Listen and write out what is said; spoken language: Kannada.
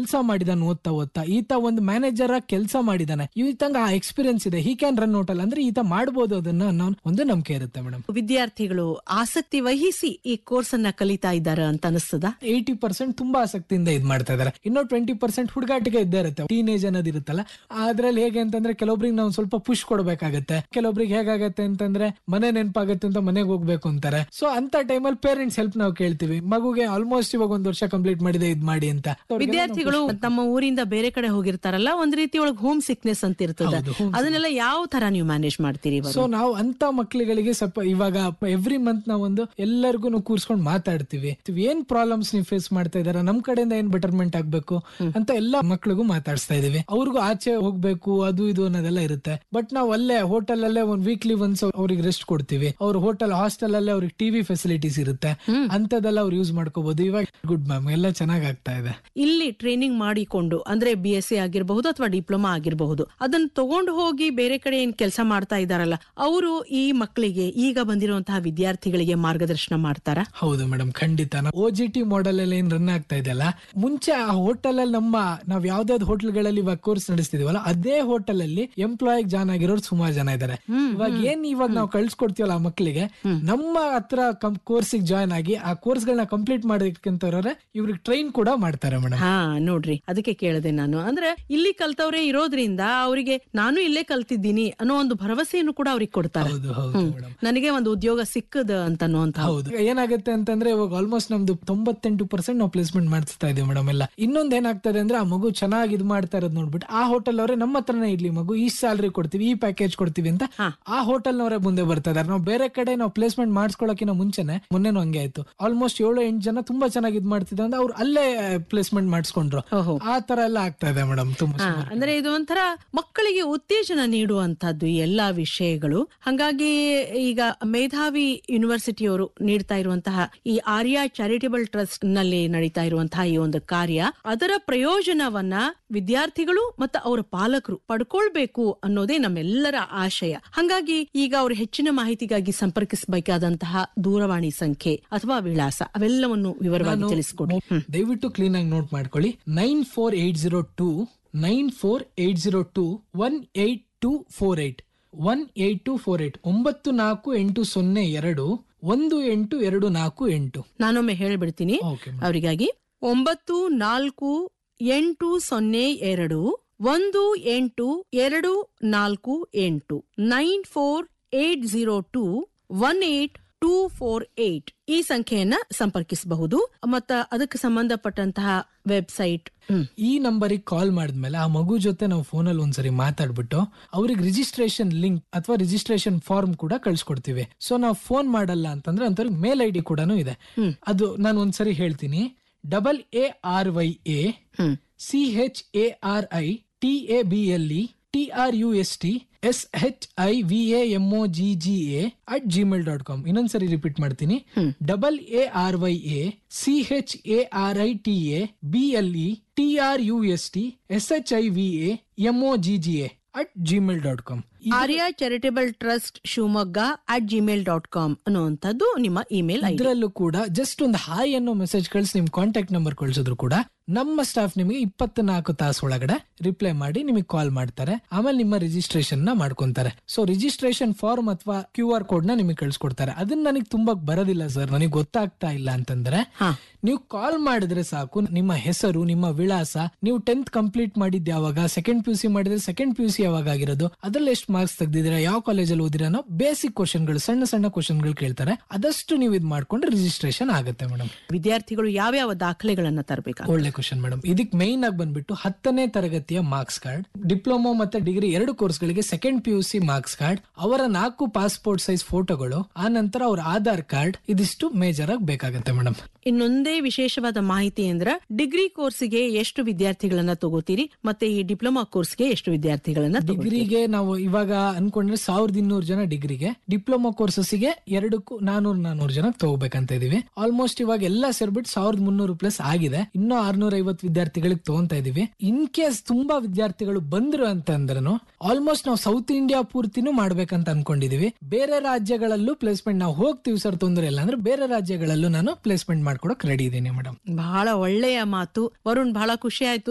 ಕೆಲಸ ಮಾಡಿದಾನೆ ಓದ್ತಾ ಓದ್ತಾ ಈತ ಒಂದು ಮ್ಯಾನೇಜರ್ ಆಗಿ ಕೆಲಸ ಮಾಡಿದಾನೆ ಈತಂಗ ಆ ಎಕ್ಸ್ಪೀರಿಯನ್ಸ್ ಇದೆ ಹಿ ಕ್ಯಾನ್ ರನ್ ಹೋಟೆಲ್ ಅಂದ್ರೆ ಈತ ಮಾಡ್ಬೋದು ಅದನ್ನ ಅನ್ನೋ ಒಂದು ನಂಬಿಕೆ ಇರುತ್ತೆ ಮೇಡಮ್ ವಿದ್ಯಾರ್ಥಿಗಳು ಆಸಕ್ತಿ ವಹಿಸಿ ಈ ಕೋರ್ಸ್ ಅನ್ನ ಕಲಿತಾ ಇದ್ದಾರೆ ಅಂತ ಅನಿಸ್ತದ ಏಯ್ಟಿ ಪರ್ಸೆಂಟ್ ತುಂಬಾ ಆಸಕ್ತಿಯಿಂದ ಇದ್ ಮಾಡ್ತಾ ಇದಾರೆ ಇನ್ನೂ ಟ್ವೆಂಟಿ ಪರ್ಸೆಂಟ್ ಹುಡುಗಾಟಿಗೆ ಇದ್ದೇ ಇರುತ್ತೆ ಟೀನೇಜ್ ಅನ್ನೋದು ಇರುತ್ತಲ್ಲ ಅದ್ರಲ್ಲಿ ಹೇಗೆ ಅಂತಂದ್ರೆ ಕೆಲವೊಬ್ರಿಗೆ ನಾವು ಸ್ವಲ್ಪ ಪುಷ್ ಕೊಡ್ಬೇಕಾಗತ್ತೆ ಕೆಲವೊಬ್ರಿಗೆ ಹೇಗಾಗತ್ತೆ ಅಂತಂದ್ರೆ ಮನೆ ನೆನಪಾಗತ್ತೆ ಅಂತ ಮನೆಗೆ ಹೋಗ್ಬೇಕು ಅಂತಾರೆ ಸೊ ಅಂತ ಟೈಮಲ್ಲಿ ಪೇರೆಂಟ್ಸ್ ಹೆಲ್ಪ್ ನಾವು ಕೇಳ್ತೀವಿ ಮಗುಗೆ ಆಲ್ಮೋಸ್ಟ್ ಇವಾಗ ಒಂದ್ ವರ್ಷ ಕಂಪ್ಲೀಟ್ ಮಾಡಿದೆ ಇದ್ ಮಾಡಿ ಅಂತ ಅವ್ರಿಗೆಲ್ಲ ನಾವು ವಿದ್ಯಾರ್ಥಿಗಳು ತಮ್ಮ ಊರಿಂದ ಬೇರೆ ಕಡೆ ಹೋಗಿರ್ತಾರಲ್ಲ ಒಂದ್ ರೀತಿ ಒಳಗ್ ಹೋಮ್ ಸಿಕ್ನೆಸ್ ಅಂತ ಇರ್ತದೆ ಹೌದು, home ಅದನ್ನೆಲ್ಲ ಯಾವ ತರ ನೀವು ಮ್ಯಾನೇಜ್ ಮಾಡ್ತೀರಿ ಇವಾಗ ಸೊ ನಾವು ಅಂತ ಮಕ್ಳುಗಳಿಗೆ ಸ್ವಲ್ಪ ಇವಾಗ ಎವ್ರಿ ಮಂತ್ ನಾವು ಒಂದು ಎಲ್ಲರಿಗೂ ಕೂರ್ಸ್ಕೊಂಡು ಮಾತಾಡ್ತೀವಿ ಏನ್ ಪ್ರಾಬ್ಲಮ್ಸ್ ನೀವು ಫೇಸ್ ಮಾಡ್ತಾ ಇದಾರ ನಮ್ ಕಡೆಯಿಂದ ಏನ್ ಬೆಟರ್ಮೆಂಟ್ ಆಗ್ಬೇಕು ಅಂತ ಎಲ್ಲಾ ಮಕ್ಳಿಗೂ ಮಾತಾಡಿಸ್ತಾ ಇದೀವಿ ಅವ್ರಿಗೂ ಆಚೆ ಹೋಗ್ಬೇಕು ಅದು ಇದು ಅನ್ನೋದೆಲ್ಲ ಇರುತ್ತೆ ಬಟ್ ನಾವು ಅಲ್ಲೇ ಹೋಟೆಲ್ ಅಲ್ಲೇ ಒಂದ್ ವೀಕ್ಲಿ ಒನ್ಸ್ ಅವ್ರಿಗೆ ರೆಸ್ಟ್ ಕೊಡ್ತೀವಿ ಅವ್ರ ಹೋಟೆಲ್ ಹಾಸ್ಟೆಲ್ ಅಲ್ಲೇ ಅವ್ರಿಗೆ ಟಿವಿ ಫೆಸಿಲಿಟೀಸ್ ಇರುತ್ತೆ ಅಂತದೆಲ್ಲ ಅವ್ರು ಯೂಸ್ ಮಾಡ್ಕೋಬಹುದು ಇವಾಗ ಗುಡ್ ಮ್ಯಾಮ್ ಎಲ್ಲ ಚೆನ್ನಾಗ್ ಆಗ್ತಾ ಇದೆ ಇಲ್ಲಿ ಟ್ರೈನಿಂಗ್ ಮಾಡಿಕೊಂಡು ಅಂದ್ರೆ ಬಿ ಎಸ್ ಸಿ ಆಗಿರಬಹುದು ಅಥವಾ ಡಿಪ್ಲೊಮಾ ಆಗಿರಬಹುದು ಅದನ್ನ ತಗೊಂಡು ಹೋಗಿ ಬೇರೆ ಕಡೆ ಏನ್ ಕೆಲಸ ಮಾಡ್ತಾ ಇದಾರಲ್ಲ ಅವರು ಈ ಮಕ್ಕಳಿಗೆ ಈಗ ಬಂದಿರುವಂತಹ ವಿದ್ಯಾರ್ಥಿಗಳಿಗೆ ಮಾರ್ಗದರ್ಶನ ಮಾಡ್ತಾರ ಹೌದು ಮೇಡಮ್ ಖಂಡಿತ ಓ ಜಿ ಟಿ ಮಾಡೆಲ್ ಅಲ್ಲಿ ಏನ್ ರನ್ ಆಗ್ತಾ ಇದೆಯಲ್ಲ ಮುಂಚೆ ಆ ಹೋಟೆಲ್ ಅಲ್ಲಿ ನಮ್ಮ ನಾವ್ ಯಾವ್ದಾವ್ದು ಹೋಟೆಲ್ಗಳಲ್ಲಿ ಇವಾಗ ಕೋರ್ಸ್ ನಡೆಸ್ತಿದೀವಲ್ಲ ಅದೇ ಹೋಟೆಲ್ ಅಲ್ಲಿ ಎಂಪ್ಲಾಯ್ ಜಾಯ್ನ್ ಆಗಿರೋರು ಸುಮಾರು ಜನ ಇದಾರೆ ಇವಾಗ ಏನ್ ಇವಾಗ ನಾವು ಕಳ್ಸಿಕೊಡ್ತೀವಲ್ಲ ಆ ಮಕ್ಕಳಿಗೆ ನಮ್ಮ ಹತ್ರ ಕೋರ್ಸ್ ಜಾಯ್ನ್ ಆಗಿ ಆ ಕೋರ್ಸ್ ಗಳನ್ನ ಕಂಪ್ಲೀಟ್ ಮಾಡೋದಕ್ಕಂತವ್ರೆ ಇವ್ರಿಗೆ ಟ್ರೈನ್ ಕೂಡ ಮಾಡ್ತಾರೆ ಮೇಡಮ್ ಹಾ ನೋಡ್ರಿ ಅದಕ್ಕೆ ಕೇಳಿದೆ ನಾನು ಅಂದ್ರೆ ಇಲ್ಲಿ ಕಲ್ತವ್ರೆ ಇರೋದ್ರಿಂದ ಅವರಿಗೆ ನಾನು ಇಲ್ಲೇ ಕಲ್ತಿದ್ದೀನಿ ಅನ್ನೋ ಒಂದು ಭರವಸೆಯನ್ನು ಕೂಡ ಅವ್ರಿಗೆ ಕೊಡ್ತಾರೆ ಹೌದು ಹೌದು ಮೇಡಮ್ ನನಗೆ ಒಂದು ಉದ್ಯೋಗ ಸಿಕ್ಕದ ಅಂತ ಅನ್ನುವಂತ ಹೌದು ಏನಾಗುತ್ತೆ ಅಂತಂದ್ರೆ ಇವಾಗ ಆಲ್ಮೋಸ್ಟ್ ನಮ್ದು ತೊಂಬತ್ತೆಂಟು ಪರ್ಸೆಂಟ್ ನಾವು ಪ್ಲೇಸ್ಮೆಂಟ್ ಮಾಡಿಸ್ತಾ ಇದೀವಿ ಮೇಡಮ್ ಎಲ್ಲ ಇನ್ನೊಂದ್ ಏನಾಗ್ತದೆ ಅಂದ್ರೆ ಆ ಮಗು ಚೆನ್ನಾಗಿ ಇದು ಮಾಡ್ತಾ ಇರೋದು ನೋಡ್ಬಿಟ್ಟು ಆ ಹೋಟೆಲ್ ಅವರೇ ನಮ್ಮ ಹತ್ರನೇ ಇರ್ಲಿ ಮಗು ಈ ಸ್ಯಾಲ್ರಿ ಕೊಡ್ತೀವಿ ಈ ಪ್ಯಾಕೇಜ್ ಕೊಡ್ತೀವಿ ಅಂತ ಆ ಹೋಟೆಲ್ ನವರೇ ಮುಂದೆ ಬರ್ತಾ ಇದಾರೆ ನಾವು ಬೇರೆ ಕಡೆ ನಾವು ಪ್ಲೇಸ್ಮೆಂಟ್ ಮಾಡಿಸ್ಕೊಳ್ಳೋಕಿನ ಮುಂಚೆನೆ ಮೊನ್ನೆನೂ ಹಂಗೆ ಆಯ್ತು ಆಲ್ಮೋಸ್ಟ್ ಏಳು ಎಂಟು ಜನ ತುಂಬಾ ಚೆನ್ನಾಗಿ ಇದು ಮಾಡ್ತಿದ್ರು ಅಂದ್ರೆ ಅವ್ರು ಅಲ್ಲೇ ಪ್ಲೇಸ್ಮೆಂಟ್ ಮಾಡಿಸ್ಕೊಂಡ್ರು ಓಹೋ. ಆ ತರ ಎಲ್ಲ ಆಗ್ತಾ ಇದೆ ಮೇಡಮ್ ತುಂಬಾ ಹಾ, ಅಂದ್ರೆ ಇದು ಒಂಥರ ಮಕ್ಕಳಿಗೆ ಉತ್ತೇಜನ ನೀಡುವಂತದ್ದು ಈ ಎಲ್ಲಾ ವಿಷಯಗಳು ಹಂಗಾಗಿ ಈಗ ಮೇಧಾವಿ ಯೂನಿವರ್ಸಿಟಿಯವರು ನೀಡ್ತಾ ಇರುವಂತಹ ಈ ಆರ್ಯ ಚಾರಿಟೇಬಲ್ ಟ್ರಸ್ಟ್ ನಲ್ಲಿ ನಡೀತಾ ಇರುವಂತಹ ಈ ಒಂದು ಕಾರ್ಯ ಅದರ ಪ್ರಯೋಜನವನ್ನ ವಿದ್ಯಾರ್ಥಿಗಳು ಮತ್ತು ಅವರ ಪಾಲಕರು ಪಡ್ಕೊಳ್ಬೇಕು ಅನ್ನೋದೇ ನಮ್ಮೆಲ್ಲರ ಆಶಯ ಹಂಗಾಗಿ ಈಗ ಅವರು ಹೆಚ್ಚಿನ ಮಾಹಿತಿಗಾಗಿ ಸಂಪರ್ಕಿಸಬೇಕಾದಂತಹ ದೂರವಾಣಿ ಸಂಖ್ಯೆ ಅಥವಾ ವಿಳಾಸ ಅವೆಲ್ಲವನ್ನು ವಿವರವಾಗಿ ತಿಳಿಸಿಕೊಡಿ ದಯವಿಟ್ಟು ಕ್ಲೀನ್ ಆಗಿ ನೋಟ್ ಮಾಡ್ಕೊಳ್ಳಿ nine four eight zero two nine four eight zero two one eight two four eight one eight two four eight ಒಂಬತ್ತು ನಾಲ್ಕು ಎಂಟು ಸೊನ್ನೆ ಎರಡು ಒಂದು ಎಂಟು ಎರಡು ನಾಲ್ಕು ಎಂಟು ನಾನೊಮ್ಮೆ ಹೇಳ್ಬಿಡ್ತೀನಿ ಓಕೆ ಅವರಿಗಾಗಿ ಒಂಬತ್ತು ನಾಲ್ಕು ಎಂಟು ಸೊನ್ನೆ ಎರಡು ಒಂದು ಎಂಟು ಎರಡು ನಾಲ್ಕು ಎಂಟು nine four eight zero two one eight two four eight ಈ ಸಂಖ್ಯೆಯನ್ನ ಸಂಪರ್ಕಿಸಬಹುದು ಮತ್ತ ಅದಕ್ಕೆ ಸಂಬಂಧಪಟ್ಟಂತಹ ವೆಬ್ಸೈಟ್ ಈ ನಂಬರಿಗೆ ಕಾಲ್ ಮಾಡಿದ್ಮೇಲೆ ಆ ಮಗು ಜೊತೆ ನಾವು ಫೋನಲ್ಲಿ ಒಂದ್ಸರಿ ಮಾತಾಡ್ಬಿಟ್ಟು ಅವ್ರಿಗೆ ರಿಜಿಸ್ಟ್ರೇಷನ್ ಲಿಂಕ್ ಅಥವಾ ರಿಜಿಸ್ಟ್ರೇಷನ್ ಫಾರ್ಮ್ ಕೂಡ ಕಳ್ಸಿಕೊಡ್ತೀವಿ ಸೊ ನಾವು ಫೋನ್ ಮಾಡಲ್ಲ ಅಂತಂದ್ರೆ ಅಂತವ್ರಿಗೆ ಮೇಲ್ ಐ ಡಿ ಕೂಡ ಇದೆ ಅದು ನಾನು ಒಂದ್ಸರಿ ಹೇಳ್ತೀನಿ double A R Y A C H A R I T A B L E T R U S T S H I V A M O G G A at Gmail dot com ಇನ್ನೊಂದ್ಸರಿ ರಿಪೀಟ್ ಮಾಡ್ತೀನಿ double A R Y A C H A R I T A B L E T R U S T S H I V A M O G G A at Gmail dot com Arya charitable trust Shivamogga at Gmail dot com ಅನ್ನುವಂಥದ್ದು ನಿಮ್ಮ ಇಮೇಲ್ ಐಡಿ ಇದರಲ್ಲೂ ಕೂಡ ಜಸ್ಟ್ ಒಂದು ಹಾಯ್ ಅನ್ನೋ ಮೆಸೇಜ್ ಕಳಿಸಿ ನಿಮ್ ಕಾಂಟ್ಯಾಕ್ಟ್ ನಂಬರ್ ಕಳ್ಸಿದ್ರು ಕೂಡ ನಮ್ಮ ಸ್ಟಾಫ್ ನಿಮಗೆ ಇಪ್ಪತ್ನಾಲ್ಕು ತಾಸು ಒಳಗಡೆ ರಿಪ್ಲೈ ಮಾಡಿ ನಿಮಗೆ ಕಾಲ್ ಮಾಡ್ತಾರೆ ಆಮೇಲೆ ನಿಮ್ಮ ರಿಜಿಸ್ಟ್ರೇಷನ್ ನ ಮಾಡ್ಕೊಂತಾರೆ ಸೊ ರಿಜಿಸ್ಟ್ರೇಷನ್ ಫಾರ್ಮ್ ಅಥವಾ ಕ್ಯೂ ಆರ್ ಕೋಡ್ ನ ನಿಮಗೆ ಕಳ್ಸಿಕೊಡ್ತಾರೆ ಅದನ್ನ ನನಗೆ ತುಂಬಾ ಬರೋದಿಲ್ಲ ಸರ್ ನನಗೆ ಗೊತ್ತಾಗ್ತಾ ಇಲ್ಲ ಅಂತಂದ್ರೆ ನೀವು ಕಾಲ್ ಮಾಡಿದ್ರೆ ಸಾಕು ನಿಮ್ಮ ಹೆಸರು ನಿಮ್ಮ ವಿಳಾಸ ನೀವು ಟೆಂತ್ ಕಂಪ್ಲೀಟ್ ಮಾಡಿದ್ ಯಾವಾಗ ಸೆಕೆಂಡ್ ಪಿ ಯು ಸಿ ಮಾಡಿದ್ರೆ ಸೆಕೆಂಡ್ ಪಿ ಯು ಸಿ ಯಾವಾಗ ಆಗಿರೋದು ಅದ್ರಲ್ಲಿ ಎಷ್ಟು ಮಾರ್ಕ್ಸ್ ತೆಗ್ದಿದ್ದೀರಾ ಯಾವ ಕಾಲೇಜಲ್ಲಿ ಓದಿರ ಅನ್ನೋ ಬೇಸಿಕ್ ಕ್ವಶನ್ಗಳು ಸಣ್ಣ ಸಣ್ಣ ಕ್ವಶನ್ಗಳು ಕೇಳ್ತಾರೆ ಅದಷ್ಟು ನೀವು ಇದು ಮಾಡ್ಕೊಂಡ್ರೆ ರಿಜಿಸ್ಟ್ರೇಷನ್ ಆಗುತ್ತೆ ಮೇಡಮ್ ವಿದ್ಯಾರ್ಥಿಗಳು ಯಾವ್ಯಾವ ದಾಖಲೆಗಳನ್ನ ತರಬೇಕಾ ಒಳ್ಳೆ ಕ್ವಶನ್ ಮೇಡಮ್ ಇದಕ್ ಮೈನ್ ಆಗಿ ಬಂದ್ಬಿಟ್ಟು ಹತ್ತನೇ ತರಗತಿಯ ಮಾರ್ಕ್ಸ್ ಕಾರ್ಡ್ ಡಿಪ್ಲೊಮಾ ಮತ್ತೆ ಡಿಗ್ರಿ ಎರಡು ಕೋರ್ಸ್ ಗಳಿಗೆ second P U C marks card ಅವರ ನಾಲ್ಕು ಪಾಸ್ಪೋರ್ಟ್ ಸೈಜ್ ಫೋಟೋಗಳು ಆ ನಂತರ ಅವ್ರ ಆಧಾರ್ ಕಾರ್ಡ್ ಇದಿಷ್ಟು ಮೇಜರ್ ಆಗಿ ಬೇಕಾಗುತ್ತೆ ಮೇಡಮ್ ಇನ್ನೊಂದೇ ವಿಶೇಷವಾದ ಮಾಹಿತಿ ಅಂದ್ರೆ ಡಿಗ್ರಿ ಕೋರ್ಸ್ಗೆ ಎಷ್ಟು ವಿದ್ಯಾರ್ಥಿಗಳನ್ನ ತಗೋತೀರಿ ಮತ್ತೆ ಈ ಡಿಪ್ಲೊಮಾ ಕೋರ್ಸ್ಗೆ ಎಷ್ಟು ವಿದ್ಯಾರ್ಥಿಗಳನ್ನ ತಗೋತೀರಿ ಡಿಗ್ರಿಗೆ ನಾವು ಇವಾಗ ಅನ್ಕೊಂಡ್ರೆ ಸಾವಿರದ ಇನ್ನೂರು ಜನ ಡಿಗ್ರಿಗೆ ಡಿಪ್ಲೊಮಾ ಕೋರ್ಸಸ್ಗೆ ಎರಡಕ್ಕೂ ನಾನೂರ್ ನಾನೂರು ಜನ ತಗೋಬೇಕಂತ ಇದೀವಿ ಆಲ್ಮೋಸ್ಟ್ ಇವಾಗ ಎಲ್ಲ ಸೇರ್ಬಿಟ್ಟು ಸಾವಿರದ ಮುನ್ನೂರು ಪ್ಲಸ್ ಆಗಿದೆ ಇನ್ನೂ ಆರ್ನೂರ ಐವತ್ತು ವಿದ್ಯಾರ್ಥಿಗಳಿಗೆ ತಗೊಂತಾ ಇದೀವಿ ಇನ್ ಕೇಸ್ ತುಂಬಾ ವಿದ್ಯಾರ್ಥಿಗಳು ಬಂದ್ರು ಅಂತಂದ್ರೂ ಆಲ್ಮೋಸ್ಟ್ ನಾವು ಸೌತ್ ಇಂಡಿಯಾ ಪೂರ್ತಿನೂ ಮಾಡ್ಬೇಕಂತ ಅನ್ಕೊಂಡಿದೀವಿ ಬೇರೆ ರಾಜ್ಯಗಳಲ್ಲೂ ಪ್ಲೇಸ್ಮೆಂಟ್ ನಾವು ಹೋಗ್ತೀವಿ ಸರ್ ತೊಂದರೆ ಇಲ್ಲ ಅಂದ್ರೆ ಬೇರೆ ರಾಜ್ಯಗಳಲ್ಲೂ ನಾನು ಪ್ಲೇಸ್ಮೆಂಟ್ ಮಾಡ್ಕೊಡಕ್ ರೆಡಿ ಇದ್ದೀನಿ ಮೇಡಮ್ ಬಹಳ ಒಳ್ಳೆಯ ಮಾತು ವರುಣ್ ಬಹಳ ಖುಷಿ ಆಯ್ತು